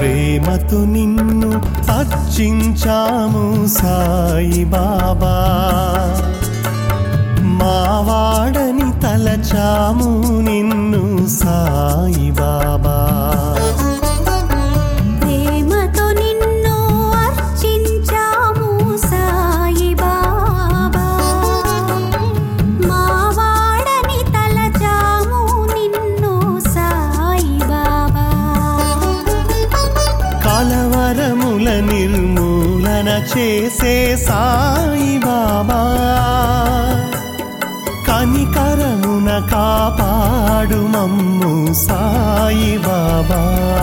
ప్రేమతో నిన్ను అర్చించాము సాయి బాబా మావాడని తలచాము నిన్ను సాయి బాబా ప్రేమతో నిన్ను అర్చించాము సాయి బాబా మా వాడని తలచాము నిన్ను సాయి బాబా కలవరముల నిర్మూలన చేసే సాయి బాబా కనికరమున కాపాడు మమ్ము సాయి బాబా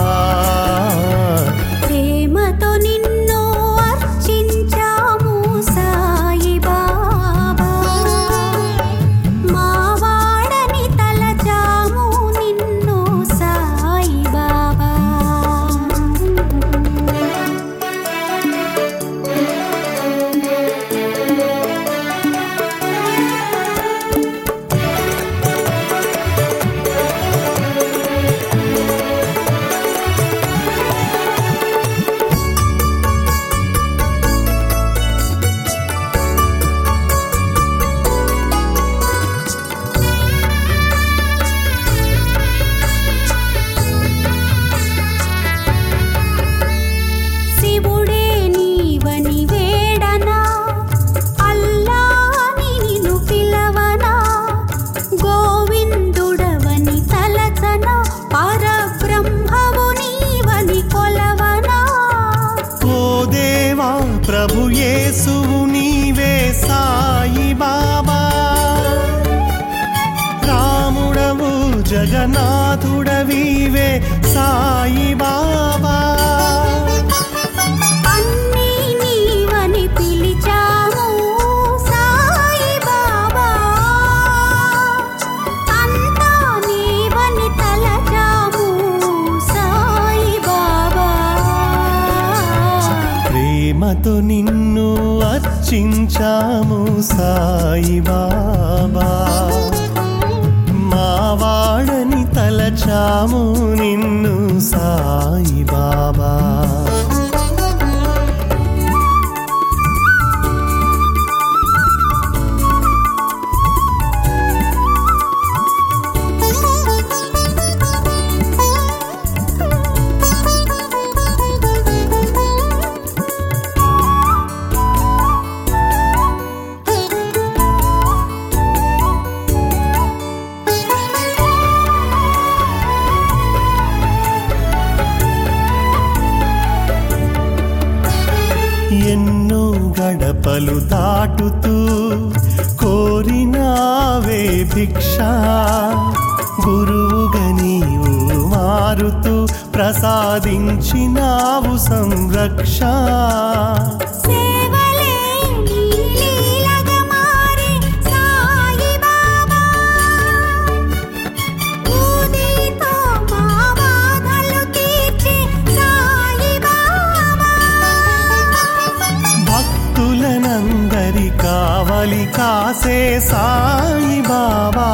ప్రేమతో నిన్ను అర్చించాము సాయి బాబా మా వాడని తలచాము నిన్ను సాయి బాబా శివుడే నీవని వేడనా అల్లాని నిన్ను పిలవనా గోవిందుడవని తలచన పరబ్రహ్మవు నీవని కొలవనా ఓ దేవా ప్రభు యేసువు నీవే సాయి బాబా రాముడవు జగన్నాథుడవివే సాయి బాబా అన్నీ నీవని పిలిచాము సాయి బాబా అంతా నీవని తలచాము సాయి బాబా ప్రేమతో నిన్ను అర్చించాము సాయి బాబా మావాడని తలచాము నిన్ను సాయి బాబా ఎన్నో గడపలు దాటుతూ కోరినావే భిక్ష గురువుగా నీవు మారుతూ ప్రసాదించినావు సంరక్ష సేవలే నీ లీలగా మారి సాయి బాబా ఊదితో మా బాధలు తీర్చి సాయి బాబా భక్తులనందరి కావలి కాసే సాయి బాబా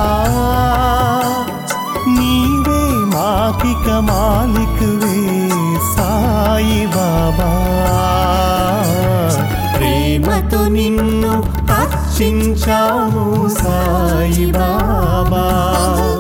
నీవే మాకిక మాలికువే సాయి బాబా ప్రేమతో నిన్ను అర్చించాము సాయి బాబా